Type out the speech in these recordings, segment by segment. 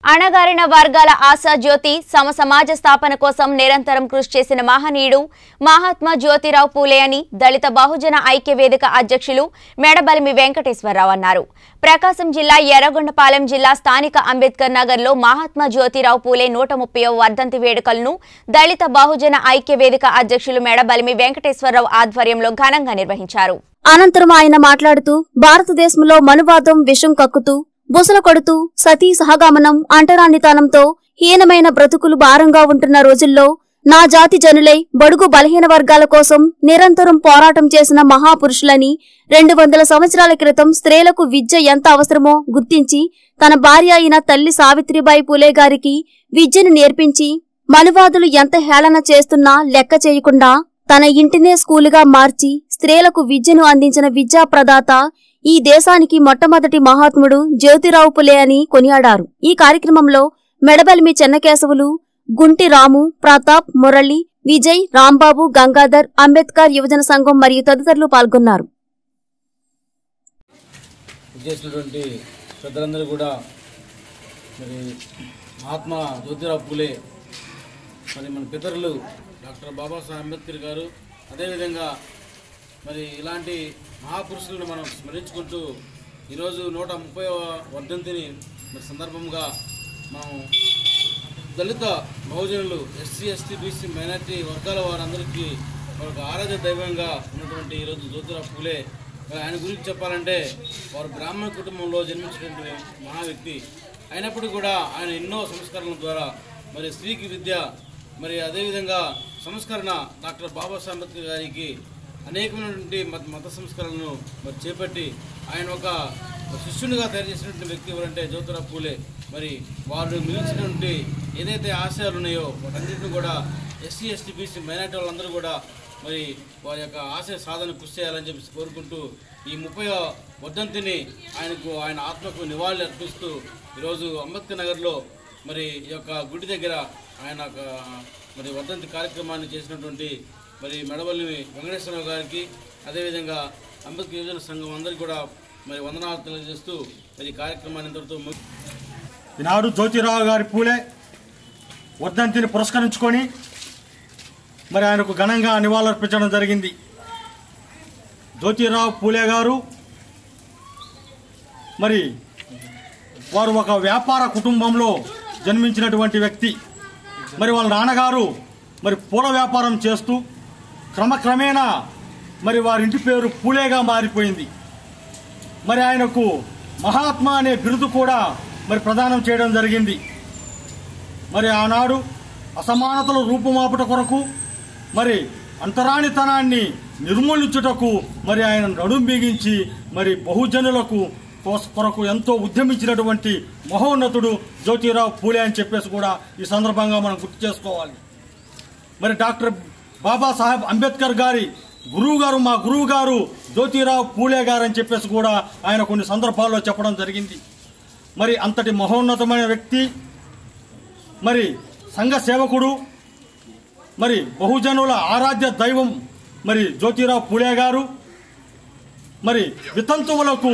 అణగారిన వర్గాల ఆశా జ్యోతి సమ సమాజ స్థాపన కోసం నిరంతరం కృషి చేసిన మహనీయుడు మహాత్మా జ్యోతిరావు పూలే అని దళిత బహుజన ఐక్య వేదిక అధ్యక్షులు మెడబలిమి వెంకటేశ్వరరావు అన్నారు ప్రకాశం జిల్లా ఎర్రగొండపాలెం జిల్లా స్థానిక అంబేద్కర్ నగర్లో మహాత్మా జ్యోతిరావు పూలే నూట ముప్పై వర్ధంతి వేడుకలను దళిత బహుజన ఐక్య వేదిక అధ్యక్షులు మెడబలిమి వెంకటేశ్వరరావు ఆధ్వర్యంలో ఘనంగా నిర్వహించారు అనంతరం ఆయన మాట్లాడుతూ భారతదేశంలో మనువాదం విషం కక్కుతూ బుసలు కొడుతూ సతీ సహగమనం అంటరానితనంతో హీనమైన బ్రతుకులు భారంగా ఉంటున్న రోజుల్లో నా జాతి జనులై బడుగు బలహీన వర్గాల కోసం నిరంతరం పోరాటం చేసిన మహాపురుషులని రెండు వందల సంవత్సరాల క్రితం స్త్రీలకు విద్య ఎంత అవసరమో గుర్తించి తన భార్య అయిన తల్లి సావిత్రిబాయి పూలే గారికి విద్యను నేర్పించి మనువాదులు ఎంత హేళన చేస్తున్నా లెక్క చేయకుండా తన ఇంటినే స్కూలుగా మార్చి స్త్రీలకు విద్యను అందించిన విద్యా ప్రదాత ఈ దేశానికి మొట్టమొదటి మహాత్ముడు జ్యోతిరావు పులే అని కొనియాడారు ఈ కార్యక్రమంలో మెడబలిమి చెన్నకేశవులు గుంటి రాము ప్రతాప్ మురళి విజయ్ రాంబాబు గంగాధర్ అంబేద్కర్ యువజన సంఘం మరియు తదితరులు పాల్గొన్నారు చేసినటువంటి పెద్దలందరూ కూడా మరి మహాత్మా జ్యోతిరావు పూలే మరి మన పితరులు డాక్టర్ బాబాసాహెబ్ అంబేద్కర్ గారు అదేవిధంగా మరి ఇలాంటి మహాపురుషులను మనం స్మరించుకుంటూ ఈరోజు నూట ముప్పై వర్ధంతిని మరి సందర్భంగా మనం దళిత బహుజనులు ఎస్సీ ఎస్టీ బీసీ మైనార్టీ వర్గాల వారందరికీ ఒక ఆరాధ్య దైవంగా ఉన్నటువంటి ఈరోజు జ్యోతిరావు పూలే మరి ఆయన గురించి చెప్పాలంటే వారు బ్రాహ్మణ కుటుంబంలో జన్మించినటువంటి మహా వ్యక్తి అయినప్పటికీ కూడా ఆయన ఎన్నో సంస్కరణల ద్వారా మరి స్త్రీకి విద్య మరి అదేవిధంగా సంస్కరణ డాక్టర్ బాబాసాహెబ్ అంబేద్కర్ గారికి అనేకమైనటువంటి మత మత సంస్కరణలను మరి చేపట్టి ఆయన ఒక శిష్యునిగా తయారు చేసినటువంటి వ్యక్తి ఎవరంటే జ్యోతిరావు పూలే మరి వారు మిగిల్చినటువంటి ఏదైతే ఆశయాలు ఉన్నాయో వాటన్నింటిని కూడా ఎస్సీ ఎస్టీ బీసీ మైనార్టీ వాళ్ళందరూ కూడా మరి వారి యొక్క ఆశయ సాధన కృషి చేయాలని చెప్పి కోరుకుంటూ ఈ ముప్పై వర్ధంతిని ఆయనకు ఆయన ఆత్మకు నివాళులు అర్పిస్తూ ఈరోజు అంబేద్కర్ నగర్లో మరి ఈ యొక్క గుడి దగ్గర ఆయన ఒక మరి వర్ధంతి కార్యక్రమాన్ని చేసినటువంటి మరి మెడవల్లి వెంకటేశ్వరరావు గారికి అదేవిధంగా అంబేద్కర్ యువజన సంఘం అందరికీ కూడా మరి వందనాలు తెలియజేస్తూ మరి ఈ కార్యక్రమాన్ని ఇంతటితో ము- ఈనాడు జ్యోతిరావు గారి పూలే వర్ధంతిని పురస్కరించుకొని మరి ఆయనకు ఘనంగా నివాళులర్పించడం జరిగింది జ్యోతిరావు పూలే గారు మరి వారు ఒక వ్యాపార కుటుంబంలో జన్మించినటువంటి వ్యక్తి మరి వాళ్ళ నాన్నగారు మరి పూల వ్యాపారం చేస్తూ క్రమక్రమేణా మరి వారి ఇంటి పేరు పూలేగా మారిపోయింది మరి ఆయనకు మహాత్మా అనే బిరుదు కూడా మరి ప్రదానం చేయడం జరిగింది మరి ఆనాడు అసమానతలు రూపుమాపుట కొరకు మరి అంతరానితనాన్ని నిర్మూలించుటకు మరి ఆయన నడుం బిగించి మరి బహుజనులకు కోస- కొరకు ఎంతో ఉద్యమించినటువంటి మహోన్నతుడు జ్యోతిరావు పూలే అని చెప్పేసి కూడా ఈ సందర్భంగా మనం గుర్తు చేసుకోవాలి మరి డాక్టర్ బాబాసాహెబ్ అంబేద్కర్ గారి గురువు గారు మా గురువు గారు జ్యోతిరావు పూలే గారు అని చెప్పేసి కూడా ఆయన కొన్ని సందర్భాల్లో చెప్పడం జరిగింది మరి అంతటి మహోన్నతమైన వ్యక్తి మరి సంఘ సేవకుడు మరి బహుజనుల ఆరాధ్య దైవం మరి జ్యోతిరావు పూలే గారు మరి వితంతువులకు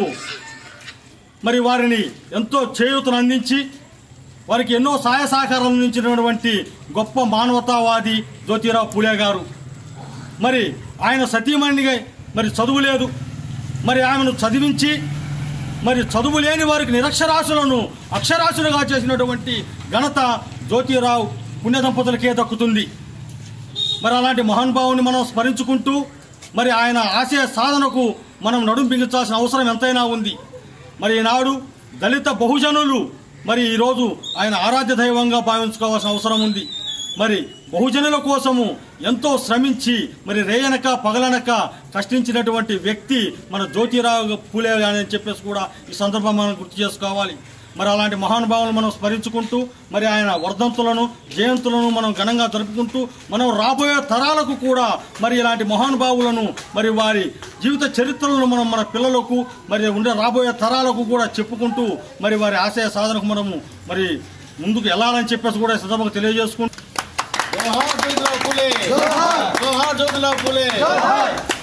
మరి వారిని ఎంతో చేయూతను అందించి వారికి ఎన్నో సహాయ సహకారాలు అందించినటువంటి గొప్ప మానవతావాది జ్యోతిరావు పూలే గారు మరి ఆయన సతీమణిగా మరి చదువు లేదు మరి ఆమెను చదివించి మరి చదువు లేని వారికి నిరక్షరాశులను అక్షరాశులుగా చేసినటువంటి ఘనత జ్యోతిరావు పుణ్య దంపతులకే దక్కుతుంది మరి అలాంటి మహానుభావుని మనం స్మరించుకుంటూ మరి ఆయన ఆశయ సాధనకు మనం నడుం బిగించాల్సిన అవసరం ఎంతైనా ఉంది మరి ఈనాడు దళిత బహుజనులు మరి ఈరోజు ఆయన ఆరాధ్య దైవంగా భావించుకోవాల్సిన అవసరం ఉంది మరి బహుజనుల కోసము ఎంతో శ్రమించి మరి రేయనక పగలనక కష్టించినటువంటి వ్యక్తి మన జ్యోతిరావు పూలే అని చెప్పేసి కూడా ఈ సందర్భం మనం గుర్తు చేసుకోవాలి మరి అలాంటి మహానుభావులను మనం స్మరించుకుంటూ మరి ఆయన వర్ధంతులను జయంతులను మనం ఘనంగా జరుపుకుంటూ మనం రాబోయే తరాలకు కూడా మరి ఇలాంటి మహానుభావులను మరి వారి జీవిత చరిత్రలను మనం మన పిల్లలకు మరి ఉండే రాబోయే తరాలకు కూడా చెప్పుకుంటూ మరి వారి ఆశయ సాధనకు మనము మరి ముందుకు వెళ్ళాలని చెప్పేసి కూడా ఈ సందర్భంగా తెలియజేసుకుంటూ జోహార్ జ్యోతిరావు పూలే జోహార్ జ్యోతిరావు పూలే